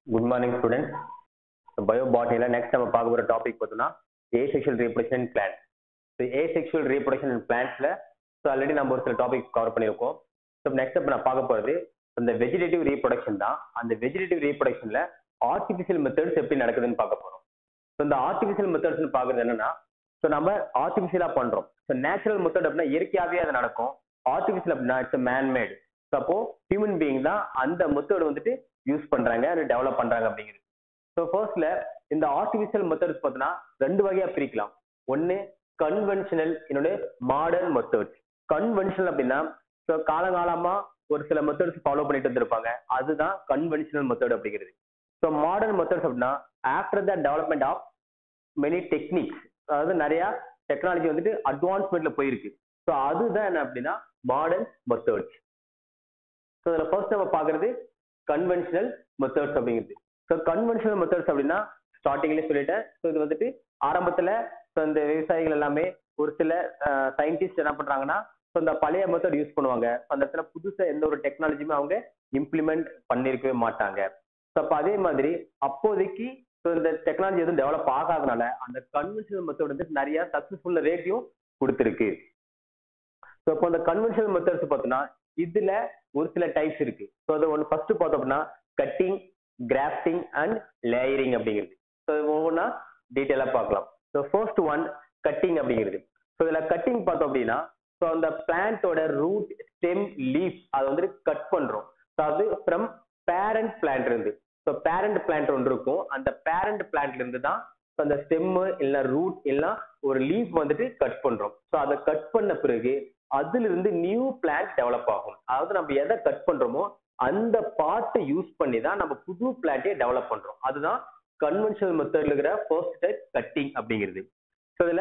good morning student bio பாட்டனியில் next நம்ம பார்க்க போகிற டாபிக் பார்த்தோம்னா asexual reproduction plants so asexual reproduction பிளான்ஸில் ஸோ ஆல்ரெடி நம்ம ஒரு சில டாபிக் கவர் பண்ணியிருக்கோம் ஸோ நெக்ஸ்ட் இப்போ நான் பார்க்க போகிறது இந்த வெஜிடேட்டிவ் ரீப்ரொடக்ஷன் தான் அந்த வெஜிடேட்டிவ் ரீப்ரொடக்ஷனில் ஆர்டிஃபிஷியல் மெத்தட்ஸ் எப்படி நடக்குதுன்னு பார்க்க போகிறோம் ஸோ இந்த ஆர்டிஃபிஷியல் மெத்தட்ஸ்னு பார்க்குறது என்னன்னா ஸோ நம்ம ஆர்டிஃபிஷியலாக பண்ணுறோம் ஸோ நேச்சுரல் மெத்தட் அப்படின்னா இயற்கையாகவே அது நடக்கும் ஆர்டிஃபிஷியல் அப்படின்னா இட்ஸ் மேன்மேடு ஸோ அப்போ ஹியூமன் பீயிங் தான் அந்த மெத்தட் வந்துட்டு யூஸ் பண்றாங்க அது டெவலப் பண்றாங்க அப்படிங்கிறது ஸோ ஃபர்ஸ்ட்ல இந்த ஆர்டிஃபிஷியல் மெத்தட்ஸ் பார்த்தீங்கன்னா ரெண்டு வகையா பிரிக்கலாம் ஒன்னு கன்வென்ஷனல் இன்னொன்று மாடர்ன் மெத்தட்ஸ் கன்வென்ஷனல் அப்படின்னா ஸோ காலகாலமா ஒரு சில மெத்தட்ஸ் ஃபாலோ பண்ணிட்டு வந்திருப்பாங்க அதுதான் கன்வென்ஷனல் மெத்தட் அப்படிங்கிறது ஸோ மாடர்ன் மெத்தட்ஸ் அப்படின்னா after the development of many techniques அதாவது நிறைய டெக்னாலஜி வந்துட்டு அட்வான்ஸ்மெண்ட்ல போயிருக்கு ஸோ அதுதான் என்ன அப்படின்னா மாடர்ன் மெத்தட்ஸ் ஸோ இதில் ஃபர்ஸ்ட் நம்ம பார்க்கறது கன்வென்ஷனல் மெத்தட்ஸ் அப்படிங்கிறது ஸோ கன்வென்ஷனல் மெத்தட்ஸ் அப்படின்னா ஸ்டார்டிங்லேயே சொல்லிட்டேன் ஸோ இது வந்துட்டு ஆரம்பத்தில் ஸோ இந்த விவசாயிகள் எல்லாமே ஒரு சில சயின்டிஸ்ட் என்ன பண்ணுறாங்கன்னா ஸோ இந்த பழைய மெத்தட் யூஸ் பண்ணுவாங்க அந்த இடத்துல புதுசாக எந்த ஒரு டெக்னாலஜியுமே அவங்க இம்ப்ளிமெண்ட் பண்ணியிருக்கவே மாட்டாங்க ஸோ அப்போ அதே மாதிரி அப்போதைக்கு ஸோ இந்த டெக்னாலஜி எதுவும் டெவலப் ஆகாதனால அந்த கன்வென்ஷனல் மெத்தட் வந்து நிறைய சக்ஸஸ்ஃபுல் ரேட்டையும் கொடுத்துருக்கு ஸோ இப்போ இந்த கன்வென்ஷனல் மெத்தட்ஸ் பார்த்தோம்னா இதுல ஒரு சில டைப்ஸ் இருக்கு ஸோ அதை ஒன்று ஃபர்ஸ்ட் பார்த்தோம் அப்படின்னா கட்டிங் கிராஃப்டிங் அண்ட் லேயரிங் அப்படிங்கிறது ஸோ ஒவ்வொன்றா டீட்டெயிலாக பார்க்கலாம் ஸோ ஃபர்ஸ்ட் ஒன் கட்டிங் அப்படிங்கிறது ஸோ இதில் கட்டிங் பார்த்தோம் அப்படின்னா ஸோ அந்த பிளான்ட்டோட ரூட் ஸ்டெம் லீஃப் அதை வந்துட்டு கட் பண்றோம் ஸோ அது ஃப்ரம் பேரண்ட் பிளான்ட் இருந்து ஸோ பேரண்ட் பிளான்ட் ஒன்று இருக்கும் அந்த பேரண்ட் பிளான்ட்ல இருந்து தான் ஸோ அந்த ஸ்டெம்மு இல்லை ரூட் இல்லை ஒரு லீஃப் வந்துட்டு கட் பண்றோம் ஸோ அதை கட் பண்ண பிறகு அதுல இருந்து நியூ பிளான்ட் டெவலப் ஆகும் அதாவது நம்ம எதை கட் பண்றோமோ அந்த பார்ட்டை யூஸ் பண்ணி தான் நம்ம புது பிளான்ட்டே டெவலப் பண்றோம் அதுதான் கன்வென்ஷனல் மெத்தட்ல இருக்கிற ஃபர்ஸ்ட் டைப் கட்டிங் அப்படிங்கிறது ஸோ இதுல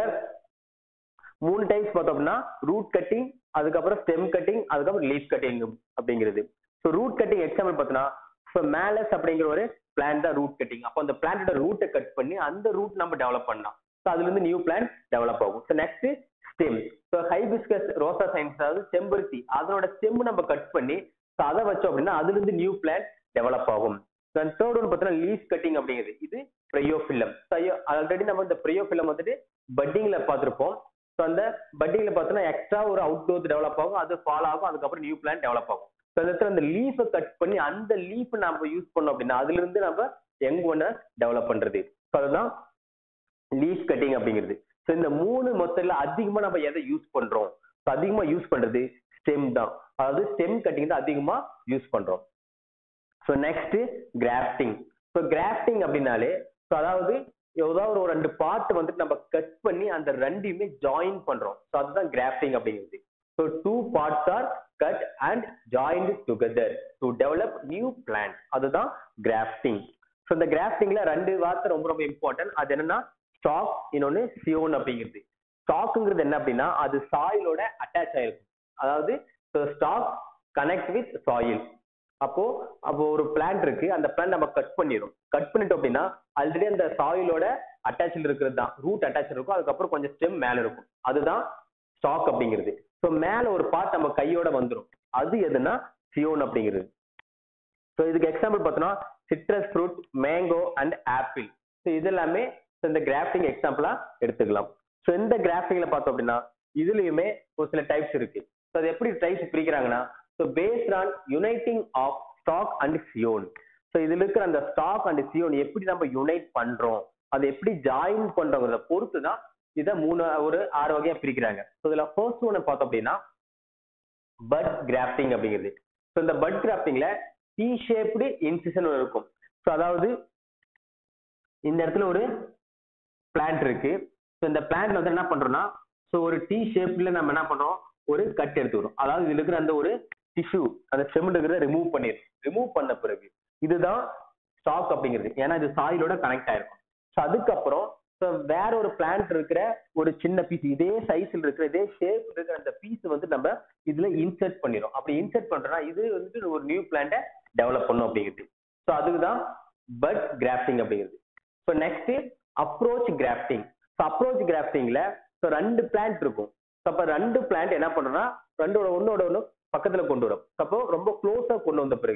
மூணு டைப்ஸ் பார்த்தோம் அப்படின்னா ரூட் கட்டிங் அதுக்கப்புறம் ஸ்டெம் கட்டிங் அதுக்கப்புறம் லீஃப் கட்டிங் அப்படிங்கிறது ஸோ ரூட் கட்டிங் எக்ஸாம்பிள் பார்த்தோன்னா ஸோ மேலஸ் அப்படிங்கிற ஒரு பிளான்ட் தான் ரூட் கட்டிங் அப்போ அந்த பிளான்ட்டோட ரூட்டை கட் பண்ணி அந்த ரூட் நம்ம டெவலப் பண்ணலாம் ஸோ அதுல இருந்து நியூ பிளான்ட் டெவலப் ஆகும் so next stem so hibiscus rosa sinensis அதாவது செம்பருத்தி அதனோட ஸ்டெம் நம்ம கட் பண்ணி ஸோ அதை வச்சோம் அப்படின்னா அதுல இருந்து நியூ பிளான்ட் டெவலப் ஆகும் தேர்ட் ஒன் பார்த்தீங்கன்னா லீஃப் கட்டிங் அப்படிங்கிறது இது ப்ரையோஃபில்லம் ஆல்ரெடி நம்ம இந்த ப்ரையோஃபில்லம் வந்துட்டு பட்டிங்ல பார்த்துருப்போம் ஸோ அந்த பட்டிங்ல பார்த்தோன்னா எக்ஸ்ட்ரா ஒரு அவுட் க்ரோத் டெவலப் ஆகும் அது ஃபால் ஆகும் அதுக்கப்புறம் நியூ பிளான்ட் டெவலப் ஆகும் ஸோ அந்த இடத்துல அந்த லீஃபை கட் பண்ணி அந்த லீஃப் நம்ம யூஸ் பண்ணோம் அப்படின்னா அதுல இருந்து நம்ம யங் ஒன்னை டெவலப் பண்றது ஸோ அதுதான் லீஃப் கட்டிங் அப்படிங்கிறது ஸோ இந்த மூணு மொத்தத்தில் அதிகமா நம்ம எதை யூஸ் பண்றோம் ஸோ அதிகமா யூஸ் பண்றது ஸ்டெம் தான் அதாவது ஸ்டெம் கட்டிங் தான் அதிகமா யூஸ் பண்றோம் so next grafting so grafting அப்படின்னாலே ஸோ அதாவது ஏதாவது ஒரு ரெண்டு பார்ட் வந்துட்டு நம்ம கட் பண்ணி அந்த ரெண்டையுமே ஜாயின் பண்றோம் ஸோ அதுதான் கிராஃப்டிங் அப்படிங்கிறது so two parts are cut and joined together to develop new plant அதுதான் கிராஃப்டிங் ஸோ இந்த கிராஃப்டிங்ல ரெண்டு வார்த்தை ரொம்ப ரொம்ப இம்பார்ட்டன்ட் அது என்னன்னா ஸ்டாக் இன்னொன்னு சியோன் அப்படிங்கிறது ஸ்டாக்குங்கிறது என்ன அப்படின்னா அது சாயிலோட அட்டாச் ஆயிருக்கும் அதாவது ஸ்டாக் கனெக்ட் வித் சாயில் அப்போ அப்போ ஒரு பிளான்ட் இருக்கு அந்த பிளான்ட் நம்ம கட் பண்ணிடும் கட் பண்ணிட்டோம் அப்படின்னா ஆல்ரெடி அந்த சாயிலோட அட்டாச்சில் இருக்கிறது தான் ரூட் அட்டாச் இருக்கும் அதுக்கப்புறம் கொஞ்சம் ஸ்டெம் மேல இருக்கும் அதுதான் ஸ்டாக் அப்படிங்கிறது ஸோ மேல ஒரு பார்ட் நம்ம கையோட வந்துடும் அது எதுனா சியோன் அப்படிங்கிறது ஸோ இதுக்கு எக்ஸாம்பிள் பார்த்தோம்னா citrus fruit mango and apple so இது எல்லாமே இந்த கிராஃப்டிங் எக்ஸாம்பிளா எடுத்துக்கலாம் ஸோ இந்த கிராஃப்டிங்ல பார்த்தோம் அப்படின்னா இதுலயுமே ஒரு சில டைப்ஸ் இருக்கு ஸோ அது எப்படி டைப்ஸ் பிரிக்கிறாங்கன்னா so based on uniting of stock and scion so இதுல இருக்கிற அந்த ஸ்டாக் அண்ட் சியோன் எப்படி நம்ம யுனைட் பண்றோம் அதை எப்படி ஜாயின் பண்றோங்கிறத பொறுத்து தான் இதை மூணு ஒரு ஆறு வகையா பிரிக்கிறாங்க ஸோ இதுல ஃபர்ஸ்ட் ஒன்று பார்த்தோம் அப்படின்னா பட் கிராஃப்டிங் அப்படிங்கிறது ஸோ இந்த பட் கிராஃப்டிங்ல டி ஷேப்டு இன்சிஷன் இருக்கும் ஸோ அதாவது இந்த இடத்துல ஒரு பிளான்ட் இருக்கு ஸோ இந்த பிளான்ட்ல வந்து என்ன பண்றோம்னா ஸோ ஒரு டி ஷேப்ல நம்ம என்ன பண்றோம் ஒரு கட் எடுத்துக்கிறோம் அதாவது இதுல இருக்கிற அந்த ஒரு டிஷ்யூ அந்த ஸ்டெம்ல இருக்கிற ரிமூவ் பண்ணிடும் ரிமூவ் பண்ண பிறகு இதுதான் ஸ்டாக் அப்படிங்கிறது ஏன்னா இது சாயிலோட கனெக்ட் ஆயிருக்கும் ஸோ அதுக்கப்புறம் ஸோ வேற ஒரு பிளான்ட் இருக்கிற ஒரு சின்ன பீஸ் இதே சைஸ்ல இருக்கிற இதே ஷேப் இருக்கிற அந்த பீஸ் வந்து நம்ம இதுல இன்சர்ட் பண்ணிடும் அப்படி இன்சர்ட் பண்றோம்னா இது வந்துட்டு ஒரு நியூ பிளான்ட்டை டெவலப் பண்ணும் அப்படிங்கிறது ஸோ அதுதான் பட் கிராஃப்டிங் அப்படிங்கிறது so next approach grafting so approach கிராஃப்டிங்ல ஸோ ரெண்டு பிளான்ட் இருக்கும் ஸோ அப்போ ரெண்டு பிளான்ட் என்ன பண்றோம்னா ரெண்டோட ஒன்னோட ஒன்று பக்கத்துல கொண்டு வரும் அப்போ ரொம்ப க்ளோஸா கொண்டு வந்த பிறகு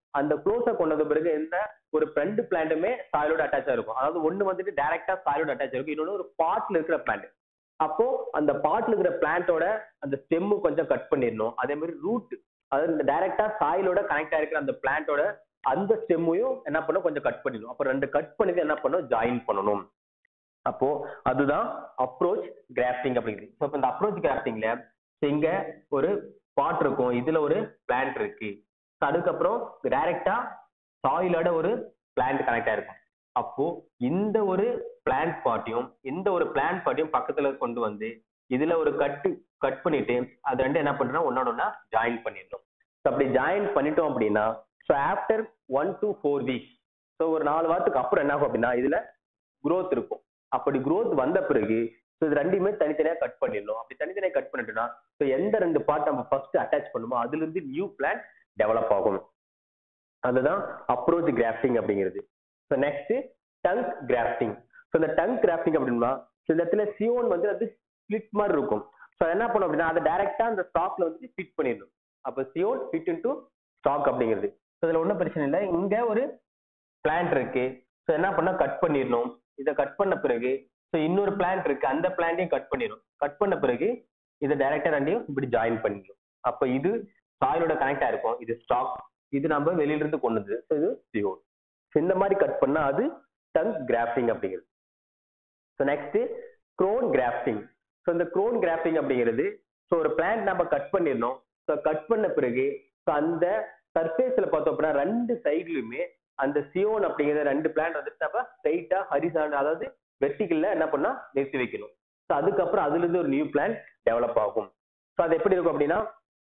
அந்த க்ளோஸை கொண்டு வந்த பிறகு எந்த ஒரு ரெண்டு பிளான்ட்டுமே சாயிலோட அட்டாச் இருக்கும் அதாவது ஒண்ணு வந்துட்டு டைரக்டா சாயிலோட அட்டாச் இருக்கும் இன்னொன்னு ஒரு பாட்ல இருக்கிற பிளான்ட் அப்போ அந்த பாட்ல இருக்கிற பிளான்ட்டோட அந்த ஸ்டெம்மு கொஞ்சம் கட் பண்ணிடணும் அதே மாதிரி ரூட் அதாவது இந்த டைரக்டா சாயிலோட கனெக்ட் ஆயிருக்கிற அந்த பிளான்ட்டோட அந்த ஸ்டெம்மையும் என்ன பண்ணும் கொஞ்சம் கட் பண்ணிடணும் அப்போ ரெண்டு கட் பண்ணி என்ன பண்ணும் ஜாயின் பண்ணணும் அப்போ அதுதான் அப்ரோச் கிராஃப்டிங் அப்படிங்கிறது ஸோ இப்போ இந்த அப்ரோச் கிராஃப்டிங்ல இங்க ஒரு பாட் இருக்கும் இதுல ஒரு பிளான்ட் இருக்கு So அதுக்கப்புறம் டைரக்டா சாயிலோட ஒரு பிளான்ட் கனெக்ட் ஆயிருக்கும் அப்போ இந்த ஒரு பிளான்ட் பாட்டையும் இந்த ஒரு பிளான்ட் பாட்டையும் பக்கத்துல கொண்டு வந்து இதுல ஒரு கட்டு கட் பண்ணிட்டு அது ரெண்டு என்ன பண்றோம் ஒன்னோட ஒன்னா ஜாயின் பண்ணிடணும் ஸோ அப்படி ஜாயின் பண்ணிட்டோம் அப்படின்னா so after one to four weeks so ஒரு நாலு வாரத்துக்கு அப்புறம் என்ன ஆகும் அப்படின்னா இதுல growth இருக்கும் அப்படி growth வந்த பிறகு ஸோ இது ரெண்டையுமே தனித்தனியா கட் பண்ணிடணும் அப்படி தனித்தனியா கட் பண்ணிட்டோம்னா ஸோ எந்த ரெண்டு பார்ட் நம்ம ஃபர்ஸ்ட் அட்டாச் பண்ணுமோ அதுல இருந்து நியூ பிளான்ட் டெவலப் ஆகும் அதுதான் அப்ரோச் கிராஃப்டிங் அப்படிங்கிறது so next tongue grafting so இந்த டங்க் கிராஃப்டிங் அப்படின்னா ஸோ இந்த இடத்துல சியோன் வந்து அது ஸ்பிளிட் மாதிரி இருக்கும் ஸோ என்ன பண்ணும் அப்படின்னா அதை டைரக்டா அந்த ஸ்டாக்ல வந்து ஃபிட் பண்ணிடணும் அப்போ சியோன் ஃபிட் இன்டு ஸ்டாக் அப்படிங்கிறது ஸோ இதுல ஒன்றும் பிரச்சனை இல்லை இங்க ஒரு பிளான்ட் இருக்கு ஸோ என்ன பண்ணா கட் பண்ணிடணும் இதை கட் பண்ண பிறகு ஸோ இன்னொரு பிளான்ட் இருக்கு அந்த பிளான்ட்டையும் கட் பண்ணிடும் கட் பண்ண பிறகு இதை டைரக்டா ரெண்டையும் இப்படி ஜாயின் பண்ணிடும் அப்போ இது சாயிலோட கனெக்ட் ஆயிருக்கும் இது ஸ்டாக் இது நம்ம வெளியில இருந்து கொண்டு வந்தது ஸோ இது சியோன் ஸோ இந்த மாதிரி கட் பண்ணா அது டங் கிராஃப்டிங் அப்படிங்கிறது so next crown grafting so இந்த க்ரோன் கிராஃப்டிங் அப்படிங்கிறது ஸோ ஒரு பிளான்ட் நம்ம கட் பண்ணிடணும் ஸோ கட் பண்ண பிறகு ஸோ அந்த சர்ஃபேஸ்ல பார்த்தோம் அப்படின்னா ரெண்டு சைட்லயுமே அந்த சியோன் அப்படிங்கிற ரெண்டு பிளான்ட் வந்துட்டு நம்ம ஸ்ட்ரைட்டா ஹரிசான் அதாவது வெர்டிகல்ல என்ன பண்ணா நிறுத்தி வைக்கணும் ஸோ அதுக்கப்புறம் அதுல இருந்து ஒரு நியூ பிளான்ட் டெவலப் ஆகும் ஸோ அது எப்படி இருக்கும் அப்படின்னா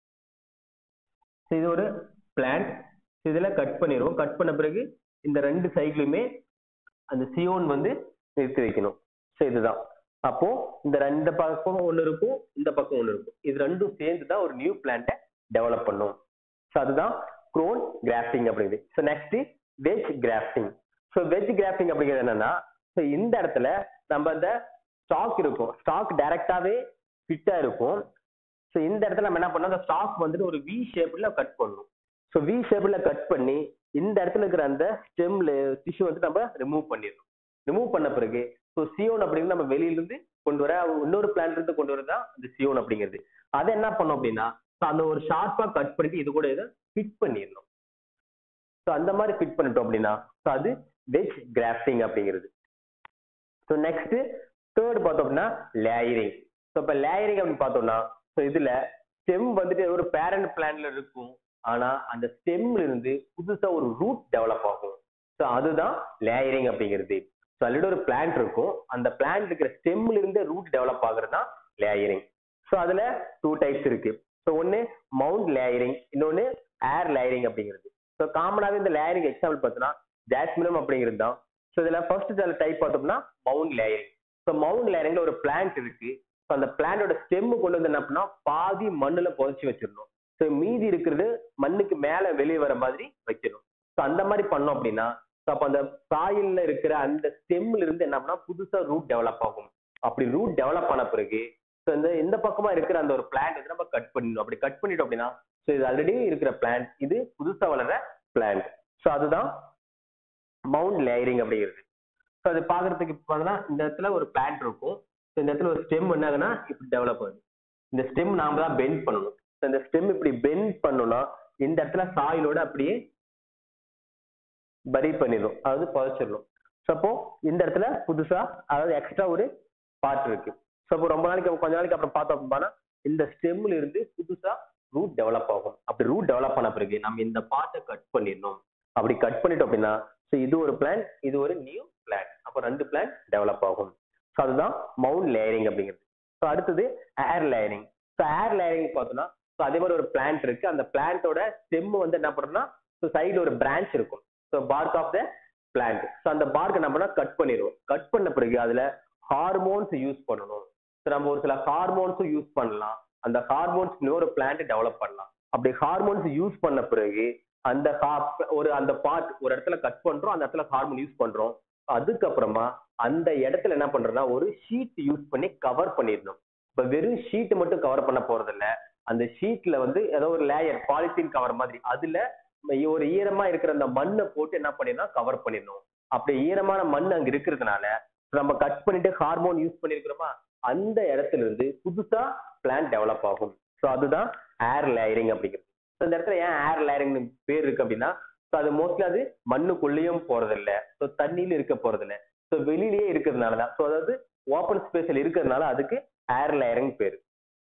so இது ஒரு பிளான்ட் இதுல கட் பண்ணிடுவோம் கட் பண்ண பிறகு இந்த ரெண்டு சைட்லயுமே அந்த சியோன் வந்து நிறுத்தி வைக்கணும் ஸோ இதுதான் அப்போ இந்த ரெண்டு பக்கம் ஒன்று இருக்கும் இந்த பக்கம் ஒன்று இருக்கும் இது ரெண்டும் சேர்ந்து தான் ஒரு நியூ பிளான்ட்டை டெவலப் பண்ணும் ஸோ அதுதான் க்ரோன் கிராஃப்டிங் அப்படிங்குது so next wedge grafting so wedge grafting அப்படிங்கிறது என்னன்னா ஸோ இந்த இடத்துல நம்ம அந்த ஸ்டாக் இருக்கும் ஸ்டாக் டைரக்டாவே ஃபிட்டா இருக்கும் ஸோ இந்த இடத்துல நம்ம என்ன பண்ணோம் அந்த ஸ்டாக் வந்துட்டு ஒரு வி ஷேப்ல கட் பண்ணணும் ஸோ வி ஷேப்ல கட் பண்ணி இந்த இடத்துல இருக்கிற அந்த ஸ்டெம்ல டிஷ்யூ வந்து நம்ம ரிமூவ் பண்ணிடணும் ரிமூவ் பண்ண பிறகு ஸோ சியோன் அப்படிங்கிறது நம்ம வெளியில இருந்து கொண்டு வர இன்னொரு பிளான்ட் இருந்து கொண்டு வரதான் இந்த சியோன் அப்படிங்கிறது அதை என்ன பண்ணோம் அப்படின்னா ஸோ அந்த ஒரு ஷார்ப்பா கட் பண்ணிட்டு இது கூட இதை ஃபிட் பண்ணிடணும் ஸோ அந்த மாதிரி ஃபிட் பண்ணிட்டோம் அப்படின்னா ஸோ அது வெஜ் கிராஃப்டிங் அப்படிங்கிறது ஸோ நெக்ஸ்ட் தேர்ட் பார்த்தோம் அப்படின்னா லேயரிங் ஸோ இப்போ லேயரிங் அப்படின்னு பார்த்தோம்னா ஸோ இதுல ஸ்டெம் வந்துட்டு ஒரு பேரண்ட் பிளான்ல இருக்கும் ஆனா அந்த ஸ்டெம்ல இருந்து புதுசா ஒரு ரூட் டெவலப் ஆகும் ஸோ அதுதான் லேயரிங் அப்படிங்கிறது ஸோ ஆல்ரெடி ஒரு பிளான்ட் இருக்கும் அந்த பிளான்ட் இருக்கிற ஸ்டெம்ல இருந்து ரூட் டெவலப் ஆகுறது தான் லேயரிங் ஸோ அதுல டூ டைப்ஸ் இருக்கு ஸோ ஒன்னு மவுண்ட் லேயரிங் இன்னொன்னு ஏர் லேயரிங் அப்படிங்கிறது ஸோ காமனாகவே இந்த லேயரிங் எக்ஸாம்பிள் பார்த்தோம்னா ஜாஸ்மினம் அப்படிங்கிறது தான் ஸோ இதுல ஃபர்ஸ்ட் டைப் பார்த்தோம்னா மவுண்ட் லேயரிங் ஸோ மவுண்ட் லேயரிங்ல ஒரு பிளான்ட் இருக்கு ஸோ அந்த பிளான்டோட ஸ்டெம்மு கொண்டு வந்து என்ன பண்ணா பாதி மண்ணுல புதைச்சி வச்சிடணும் ஸோ மீதி இருக்கிறது மண்ணுக்கு மேல வெளியே வர மாதிரி வைக்கணும் ஸோ அந்த மாதிரி பண்ணோம் அப்படின்னா ஸோ அப்போ அந்த சாயில்ல இருக்கிற அந்த ஸ்டெம்ல இருந்து என்ன பண்ணா புதுசா ரூட் டெவலப் ஆகும் அப்படி ரூட் டெவலப் ஆன பிறகு ஸோ இந்த இந்த பக்கமா இருக்கிற அந்த ஒரு பிளான்ட் வந்து நம்ம கட் பண்ணிடணும் அப்படி கட் பண்ணிட்டோம் அப்படின்னா ஸோ இது ஆல்ரெடி இருக்கிற பிளான்ட் இது புதுசா வளர்ற பிளான்ட் ஸோ அதுதான் மவுண்ட் லேயரிங் அப்படிங்கிறது ஸோ அது பார்க்கறதுக்கு பார்த்தீங்கன்னா இந்த இடத்துல ஒரு பிளான்ட் இருக்கும் ஸோ இந்த இடத்துல ஒரு ஸ்டெம் என்ன ஆகுனா இப்படி டெவலப் ஆகுது இந்த ஸ்டெம் நாம தான் பெண்ட் பண்ணணும் ஸோ இந்த ஸ்டெம் இப்படி பெண்ட் பண்ணோம்னா இந்த இடத்துல சாயிலோட அப்படியே பரி பண்ணிடும் அதாவது புதைச்சிடணும் ஸோ அப்போ இந்த இடத்துல புதுசா அதாவது எக்ஸ்ட்ரா ஒரு பார்ட் இருக்கு ஸோ அப்போ ரொம்ப நாளைக்கு கொஞ்ச நாளைக்கு அப்புறம் பார்த்தோம் அப்படின்னா இந்த ஸ்டெம்ல இருந்து புதுசா ரூட் டெவலப் ஆகும் அப்படி ரூட் டெவலப் ஆன பிறகு நம்ம இந்த பார்ட்டை கட் பண்ணிடணும் அப்படி கட் பண்ணிட்டோம் அப்படின்னா ஸோ இது ஒரு பிளான் இது ஒரு நியூ பிளான் அப்போ ரெண்டு பிளான் டெவலப் ஆகும் ஸோ அதுதான் மவுண்ட் லேயரிங் அப்படிங்கிறது ஸோ அடுத்தது air layering so air layering பார்த்தோம்னா ஸோ அதே மாதிரி ஒரு பிளான்ட் இருக்கு அந்த பிளான்ட்டோட ஸ்டெம் வந்து என்ன பண்ணுறோம்னா ஸோ சைடு ஒரு பிரான்ச் இருக்கும் so bark of the plant so அந்த பார்க் என்ன பண்ணா கட் பண்ணிடுவோம் கட் பண்ண பிறகு அதுல ஹார்மோன்ஸ் யூஸ் பண்ணணும் ஸோ நம்ம ஒரு சில ஹார்மோன்ஸும் யூஸ் பண்ணலாம் அந்த ஹார்மோன்ஸ் இன்னொரு பிளான்ட் டெவலப் பண்ணலாம் அப்படி ஹார்மோன்ஸ் யூஸ் பண்ண பிறகு அந்த ஹா- ஒரு அந்த பார்ட் ஒரு இடத்துல கட் பண்றோம் அந்த இடத்துல ஹார்மோன் யூஸ் பண்றோம் அதுக்கப்புறமா அந்த இடத்துல என்ன பண்றோம்னா ஒரு ஷீட் யூஸ் பண்ணி கவர் பண்ணிடணும் இப்ப வெறும் ஷீட் மட்டும் கவர் பண்ண போறது இல்ல அந்த ஷீட்ல வந்து ஏதோ ஒரு லேயர் பாலித்தீன் கவர் மாதிரி அதுல ஒரு ஈரமா இருக்கிற அந்த மண்ணை போட்டு என்ன பண்ணிடணும் கவர் பண்ணிடணும் அப்படி ஈரமான மண் அங்க இருக்கிறதுனால நம்ம கட் பண்ணிட்டு ஹார்மோன் யூஸ் பண்ணிருக்கிறோமா அந்த இடத்துல இருந்து புதுசா பிளான்ட் டெவலப் ஆகும் ஸோ அதுதான் ஏர் லேயரிங் அப்படிங்கிறது So, இந்த இடத்துல ஏன் ஏர் லேயரிங்னு பேர் இருக்கு அப்படின்னா ஸோ அது மோஸ்ட்லி அது மண்ணுக்குள்ளேயும் போறதில்ல ஸோ தண்ணியில இருக்க போறதில்ல ஸோ வெளியிலேயே இருக்கிறதுனால தான் ஸோ அதாவது ஓப்பன் ஸ்பேஸ்ல இருக்கிறதுனால அதுக்கு ஏர் லேயரிங் பேர்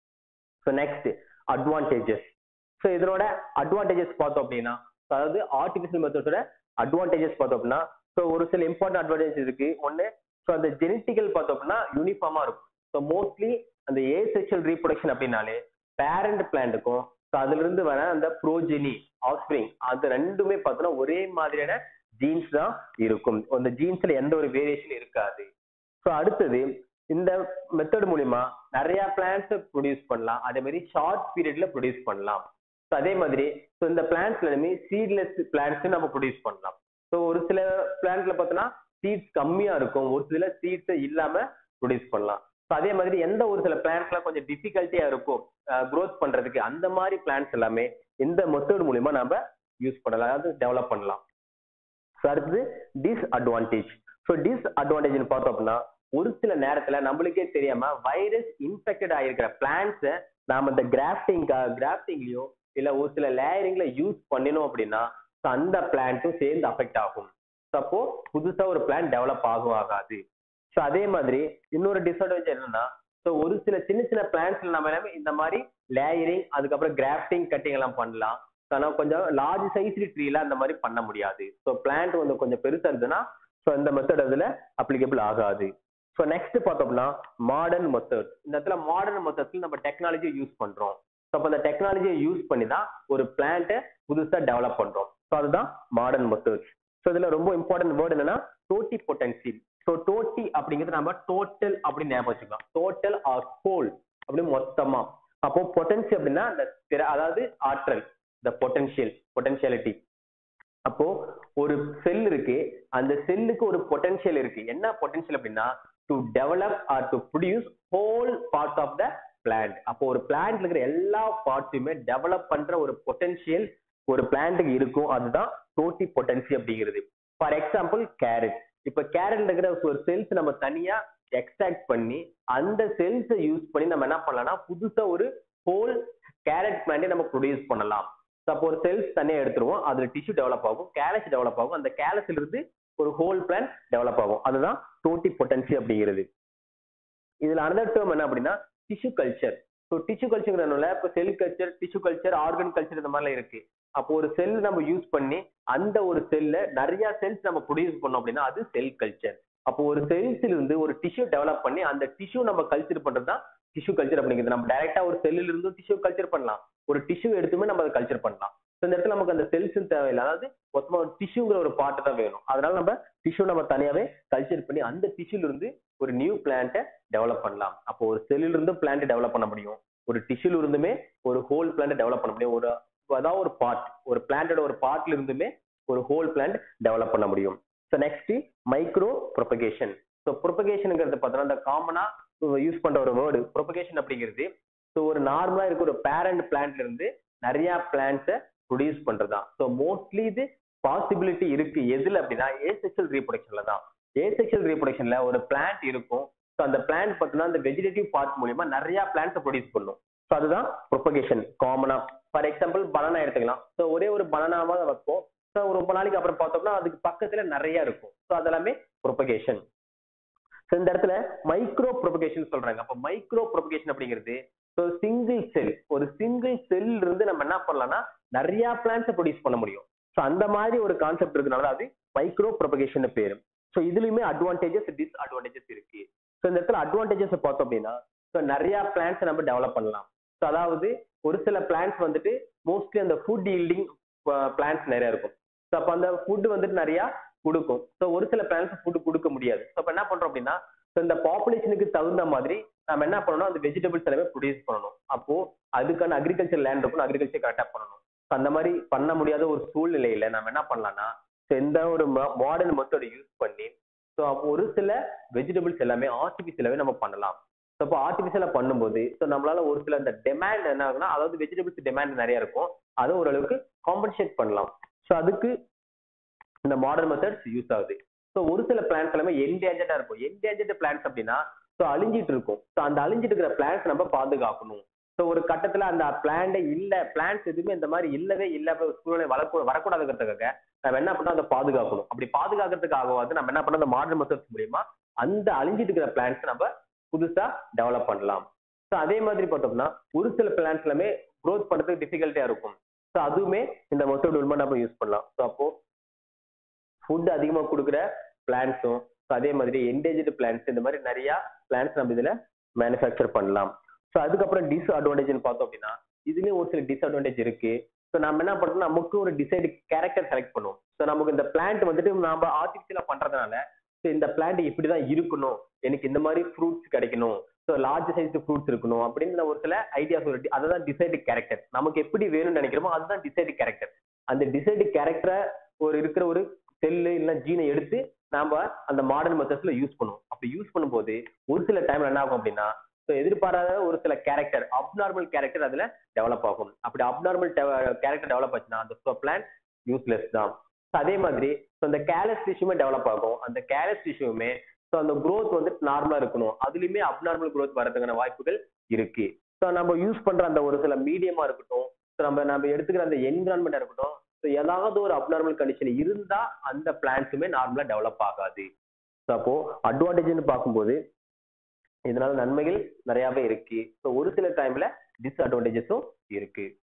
ஸோ நெக்ஸ்ட் அட்வான்டேஜஸ் ஸோ இதனோட அட்வான்டேஜஸ் பார்த்தோம் அப்படின்னா அதாவது ஆர்டிஃபிஷியல் மெத்தட்ஸோட அட்வான்டேஜஸ் பார்த்தோம் அப்படின்னா ஸோ ஒரு சில இம்பார்ட்டன்ட் அட்வான்டேஜ் இருக்கு ஒன்று ஸோ அந்த ஜெனட்டிக்கல் பார்த்தோம் அப்படின்னா யூனிஃபார்மா இருக்கும் ஸோ மோஸ்ட்லி அந்த ஏ செக்ஷுவல் ரீப்ரொடக்ஷன் அப்படின்னாலே பேரண்ட் பிளான்ட்டுக்கும் ஸோ அதுல இருந்து வர அந்த ப்ரோஜெனி ஆஃப்ஸ்பிரிங் அது ரெண்டுமே பார்த்தோம்னா ஒரே மாதிரியான ஜீன்ஸ் தான் இருக்கும் அந்த ஜீன்ஸ்ல எந்த ஒரு வேரியேஷன் இருக்காது ஸோ அடுத்தது இந்த மெத்தட் மூலியமா நிறைய பிளான்ஸ் ப்ரொடியூஸ் பண்ணலாம் அதே மாதிரி ஷார்ட் பீரியட்ல ப்ரொடியூஸ் பண்ணலாம் ஸோ அதே மாதிரி ஸோ இந்த பிளான்ஸ்ல சீட்லெஸ் பிளான்ஸ் நம்ம ப்ரொடியூஸ் பண்ணலாம் ஸோ ஒரு சில பிளான்ட்ல பார்த்தோன்னா சீட்ஸ் கம்மியா இருக்கும் ஒரு சில சீட்ஸ் இல்லாம ப்ரொடியூஸ் பண்ணலாம் ஸோ அதே மாதிரி எந்த ஒரு சில பிளான்ஸ்லாம் கொஞ்சம் டிஃபிகல்ட்டியா இருக்கும் க்ரோத் பண்றதுக்கு அந்த மாதிரி பிளான்ஸ் எல்லாமே இந்த மெத்தட் மூலியமா நம்ம யூஸ் பண்ணலாம் அதாவது டெவலப் பண்ணலாம் ஸோ அடுத்தது டிஸ்அட்வான்டேஜ் ஸோ டிஸ்அட்வான்டேஜ்னு பார்த்தோம் அப்படின்னா ஒரு சில நேரத்துல நம்மளுக்கே தெரியாம வைரஸ் இன்ஃபெக்டட் ஆயிருக்கிற பிளான்ஸை நாம இந்த கிராஃப்டிங் கிராஃப்டிங்லயோ இல்ல ஒரு சில லேயரிங்ல யூஸ் பண்ணினோம் அப்படின்னா so அந்த பிளான்ட்டும் சேர்ந்து அஃபெக்ட் ஆகும் So அப்போ புதுசா ஒரு பிளான் டெவலப் ஆகும் ஆகாது ஸோ அதே மாதிரி இன்னொரு டிஸ்அட்வான்டேஜ் என்னன்னா ஸோ ஒரு சில சின்ன சின்ன பிளான்ஸ்ல நம்ம எல்லாமே இந்த மாதிரி லேயரிங் அதுக்கப்புறம் கிராஃப்டிங் கட்டிங் எல்லாம் பண்ணலாம் ஆனா கொஞ்சம் லார்ஜ் சைஸ் ட்ரீல அந்த மாதிரி பண்ண முடியாது ஸோ பிளான்ட் வந்து கொஞ்சம் பெருசா இருந்ததுன்னா ஸோ இந்த மெத்தட் அதுல அப்ளிகபிள் ஆகாது ஸோ நெக்ஸ்ட் பார்த்தோம்னா மாடர்ன் மெத்தட்ஸ் இந்த இடத்துல மாடர்ன் மெத்தட்ஸ்ல நம்ம டெக்னாலஜியை யூஸ் பண்றோம் ஸோ அப்போ அந்த டெக்னாலஜியை யூஸ் பண்ணி தான் ஒரு பிளான்ட்டை புதுசா டெவலப் பண்றோம் ஸோ அதுதான் மாடர்ன் மெத்தட்ஸ் ஸோ இதுல ரொம்ப இம்பார்ட்டன்ட் வேர்டு என்னன்னா டோட்டி பொட்டன்சியல் ஸோ டோட்டி அப்படிங்கிறது நம்ம டோட்டல் அப்படின்னு ஞாபகம் வச்சுக்கலாம் டோட்டல் ஆர் ஹோல் அப்படி மொத்தமா அப்போ பொட்டன்சி அப்படின்னா அந்த திற அதாவது ஆற்றல் இந்த பொட்டன்ஷியல் பொட்டன்ஷியாலிட்டி அப்போ ஒரு செல் இருக்கு அந்த செல்லுக்கு ஒரு பொட்டன்ஷியல் இருக்கு என்ன பொட்டன்ஷியல் அப்படின்னா to develop or to produce whole part of the plant அப்போ ஒரு பிளான்ட்ல இருக்கிற எல்லா பார்ட்ஸுமே டெவலப் பண்ற ஒரு பொட்டன்ஷியல் ஒரு பிளான்ட்டுக்கு இருக்கும் அதுதான் டோட்டி பொட்டன்சி அப்படிங்கிறது ஃபார் எக்ஸாம்பிள் கேரட் இப்ப கேரட்ல இருக்கிற ஒரு செல்ஸ் நம்ம தனியா எக்ஸ்ட்ராக்ட் பண்ணி அந்த செல்ஸை யூஸ் பண்ணி நம்ம என்ன பண்ணலாம்னா புதுசா ஒரு ஹோல் கேரட் பிளான்ட்டை நம்ம ப்ரொடியூஸ் பண்ணலாம் அப்போ ஒரு செல்ஸ் தனியா எடுத்துருவோம் அதுல டிஷ்யூ டெவலப் ஆகும் கேலஸ் டெவலப் ஆகும் அந்த கேலஸ்ல இருந்து ஒரு ஹோல் பிளான் டெவலப் ஆகும் அதுதான் டோட்டி பொட்டன்சி அப்படிங்கிறது இதுல அனதர் டேர்ம் என்ன அப்படின்னா டிஷ்யூ கல்ச்சர் ஸோ டிஷ்யூ கல்ச்சர்ங்கிறதுனால இப்போ cell culture tissue culture organ culture இந்த மாதிரிலாம் இருக்கு அப்போ ஒரு செல் நம்ம யூஸ் பண்ணி அந்த ஒரு செல்ல நிறைய செல்ஸ் நம்ம ப்ரொடியூஸ் பண்ணோம் அப்படின்னா அது செல் கல்ச்சர் அப்போ ஒரு செல்ஸ்ல இருந்து ஒரு டிஷ்யூ டெவலப் பண்ணி அந்த டிஷ்யூ நம்ம கல்ச்சர் பண்றது தான் டிஷ்யூ கல்ச்சர் அப்படிங்கிறது நம்ம டைரக்டா ஒரு செல்லில் இருந்து டிஷ்யூ கல்ச்சர் பண்ணலாம் ஒரு டிஷ்யூ எடுத்துமே நம்ம அதை கல்ச்சர் பண்ணலாம் ஸோ இந்த இடத்துல நமக்கு அந்த செல்ஸ் தேவையில்லை அதாவது மொத்தமா ஒரு டிஷ்யூங்கிற ஒரு பார்ட் தான் வேணும் அதனால நம்ம டிஷ்யூ நம்ம தனியாவே கல்ச்சர் பண்ணி அந்த டிஷ்யூல இருந்து ஒரு நியூ பிளான்ட்டை டெவலப் பண்ணலாம் அப்போ ஒரு செல்லில் இருந்து பிளான்ட் டெவலப் பண்ண முடியும் ஒரு டிஷ்யூல இருந்துமே ஒரு ஹோல் பிளான்ட் டெவலப் பண்ண முடியும் ஒரு அதாவது ஒரு பார்ட் ஒரு பிளான்டோட ஒரு பார்ட்ல இருந்துமே ஒரு ஹோல் பிளான்ட் டெவலப் பண்ண முடியும் so next micro propagation so ப்ரொபகேஷனுங்கிறது பார்த்தோன்னா இந்த காமனா யூஸ் பண்ற ஒரு வேர்டு ப்ரொபகேஷன் அப்படிங்கிறது ஸோ ஒரு நார்மலா இருக்க ஒரு பேரண்ட் பிளான்ட்ல இருந்து நிறைய பிளான்ட்ஸை ப்ரொடியூஸ் பண்றதுதான் ஸோ மோஸ்ட்லி இது பாசிபிலிட்டி இருக்கு எதுல அப்படின்னா ஏசெக்சுவல் ரீப்ரொடக்ஷன்ல தான் ஏசெக்சுவல் ரீப்ரொடக்ஷன்ல ஒரு பிளான்ட் இருக்கும் ஸோ அந்த பிளான்ட் பார்த்தோம்னா அந்த வெஜிடேட்டிவ் பார்ட் மூலியமா நிறைய பிளான்ட்ஸை ப்ரொடியூஸ் பண்ணும் ஸோ அதுதான் ப்ரொபகேஷன் காமனா ஃபார் எக்ஸாம்பிள் பனானா எடுத்துக்கலாம் ஸோ ஒரே ஒரு பனானாவா வைப்போம் ஸோ ரொம்ப நாளைக்கு அப்புறம் பார்த்தோம்னா அதுக்கு பக்கத்துல நிறைய இருக்கும் ஸோ அதெல்லாமே ப்ரொபகேஷன் ஸோ இந்த இடத்துல மைக்ரோ ப்ரொபகேஷன் சொல்றாங்க அப்போ மைக்ரோ ப்ரொபகேஷன் அப்படிங்கிறது ஸோ சிங்கிள் செல் ஒரு சிங்கிள் செல் இருந்து நம்ம என்ன பண்ணலாம்னா நிறைய பிளான்ஸை ப்ரொடியூஸ் பண்ண முடியும் ஸோ அந்த மாதிரி ஒரு கான்செப்ட் இருக்கனால அது மைக்ரோ ப்ரொபகேஷன் பேரு ஸோ இதுலயுமே அட்வான்டேஜஸ் டிஸ்அட்வான்டேஜஸ் இருக்கு ஸோ இந்த இடத்துல அட்வான்டேஜஸ் பார்த்தோம் அப்படின்னா ஸோ நிறைய பிளான்ஸை நம்ம டெவலப் பண்ணலாம் ஸோ அதாவது ஒரு சில பிளான்ஸ் வந்துட்டு மோஸ்ட்லி அந்த ஃபுட் ஈல்டிங் பிளான்ஸ் நிறைய இருக்கும் ஸோ அப்போ அந்த ஃபுட் வந்துட்டு நிறைய கொடுக்கும் ஸோ ஒரு சில பிளான்ஸ் ஃபுட் கொடுக்க முடியாது ஸோ அப்போ என்ன பண்றோம் அப்படின்னா ஸோ இந்த பாப்புலேஷனுக்கு தகுந்த மாதிரி நம்ம என்ன பண்ணணும் அந்த வெஜிடபிள்ஸ் எல்லாமே ப்ரொடியூஸ் பண்ணணும் அப்போ அதுக்கான அக்ரிகல்ச்சர் லேண்ட் இருக்கும் அக்ரிகல்ச்சர் கரெக்டாக பண்ணணும் ஸோ அந்த மாதிரி பண்ண முடியாத ஒரு சூழ்நிலையில நம்ம என்ன பண்ணலாம்னா ஸோ எந்த ஒரு மாடர்ன் மெத்தட் யூஸ் பண்ணி ஸோ ஒரு சில வெஜிடபிள்ஸ் எல்லாமே ஆர்டிஃபிஷியலாவே நம்ம பண்ணலாம் ஸோ அப்போ ஆர்டிஃபிஷியலாக பண்ணும்போது ஸோ நம்மளால ஒரு சில இந்த டிமாண்ட் என்ன ஆகுனா அதாவது வெஜிடபிள்ஸ் டிமாண்ட் நிறைய இருக்கும் அதை ஓரளவுக்கு காம்பன்சேட் பண்ணலாம் ஸோ அதுக்கு இந்த மாடர்ன் மெத்தட்ஸ் யூஸ் ஆகுது ஸோ ஒரு சில பிளான்ஸ் எல்லாமே என்டேஞ்சர்டா இருக்கும் என்டேஞ்சர்டு பிளான்ஸ் அப்படின்னா ஸோ அழிஞ்சிட்டு இருக்கும் ஸோ அந்த அழிஞ்சிட்டு இருக்கிற பிளான்ஸ் நம்ம பாதுகாக்கணும் ஸோ ஒரு கட்டத்துல அந்த பிளான்டே இல்ல பிளான்ஸ் எதுவுமே இந்த மாதிரி இல்லவே இல்ல அப்ப ஒரு சூழ்நிலை வளர்க்க வரக்கூடாதுங்கிறதுக்காக நம்ம என்ன பண்ணோம் அதை பாதுகாக்கணும் அப்படி பாதுகாக்கிறதுக்காகவாது நம்ம என்ன பண்ணோம் அந்த மாடர்ன் மெத்தட்ஸ் மூலியமா அந்த அழிஞ்சிட்டு இருக்கிற பிளான்ஸ் நம்ம புதுசா டெவலப் பண்ணலாம் ஸோ அதே மாதிரி பார்த்தோம்னா ஒரு சில பிளான்ஸ் எல்லாமே க்ரோத் பண்றதுக்கு டிஃபிகல்ட்டியா இருக்கும் ஸோ அதுவுமே இந்த மெத்தட் மூலமா நம்ம யூஸ் பண்ணலாம் ஸோ அப்போ ஃபுட் அதிகமாக கொடுக்குற பிளான்ஸும் ஸோ அதே மாதிரி என்டேஜ்டு பிளான்ஸ் இந்த மாதிரி நிறைய பிளான்ஸ் நம்ம இதுல மேனுஃபேக்சர் பண்ணலாம் ஸோ அதுக்கப்புறம் டிஸ்அட்வான்டேஜ்னு பார்த்தோம் அப்படின்னா இதுலயும் ஒரு சில டிஸ்அட்வான்டேஜ் இருக்கு ஸோ நம்ம என்ன பண்றோம் நமக்கு ஒரு டிசைடு கேரக்டர் செலக்ட் பண்ணுவோம் ஸோ நமக்கு இந்த பிளான்ட் வந்துட்டு நம்ம ஆர்டிஃபிஷியலா பண்றதுனால ஸோ இந்த பிளான்ட் இப்படிதான் இருக்கணும் எனக்கு இந்த மாதிரி ஃப்ரூட்ஸ் கிடைக்கணும் ஸோ லார்ஜ் சைஸ் ஃப்ரூட்ஸ் இருக்கணும் அப்படின்னு ஒரு சில ஐடியாஸ் ஒரு அதுதான் டிசைடு கேரக்டர் நமக்கு எப்படி வேணும்னு நினைக்கிறோமோ அதுதான் டிசைடு கேரக்டர் அந்த டிசைடு கேரக்டரை ஒரு இருக்கிற ஒரு செல்லு இல்லை ஜீனை எடுத்து நாம அந்த மாடர்ன் மெத்தட்ஸ்ல யூஸ் பண்ணுவோம் அப்படி யூஸ் பண்ணும்போது ஒரு சில டைம்ல என்ன ஆகும் அப்படின்னா ஸோ எதிர்பாராத ஒரு சில கேரக்டர் அப்நார்மல் கேரக்டர் அதுல டெவலப் ஆகும் அப்படி அப்நார்மல் கேரக்டர் டெவலப் ஆச்சுன்னா அந்த பிளான் யூஸ்லெஸ் தான் So அதே மாதிரி ஸோ அந்த கேலஸ் டிஷ்யூமே டெவலப் ஆகும் அந்த கேலஸ் டிஷ்யூமே ஸோ அந்த growth வந்து நார்மலா இருக்கணும் அதுலயுமே அப்நார்மல் growth வரதுக்கான வாய்ப்புகள் இருக்கு ஸோ நம்ம யூஸ் பண்ற அந்த ஒரு சில மீடியமா இருக்கட்டும் ஸோ நம்ம நம்ம எடுத்துக்கிற அந்த என்விரான்மெண்டா இருக்கட்டும் ஸோ ஏதாவது ஒரு அப்நார்மல் கண்டிஷன் இருந்தா அந்த பிளான்ஸுமே நார்மலா டெவலப் ஆகாது ஸோ அப்போ அட்வான்டேஜ்னு பார்க்கும்போது இதனால நன்மைகள் நிறையவே இருக்கு ஸோ ஒரு சில டைம்ல டிஸ்அட்வான்டேஜஸும் இருக்கு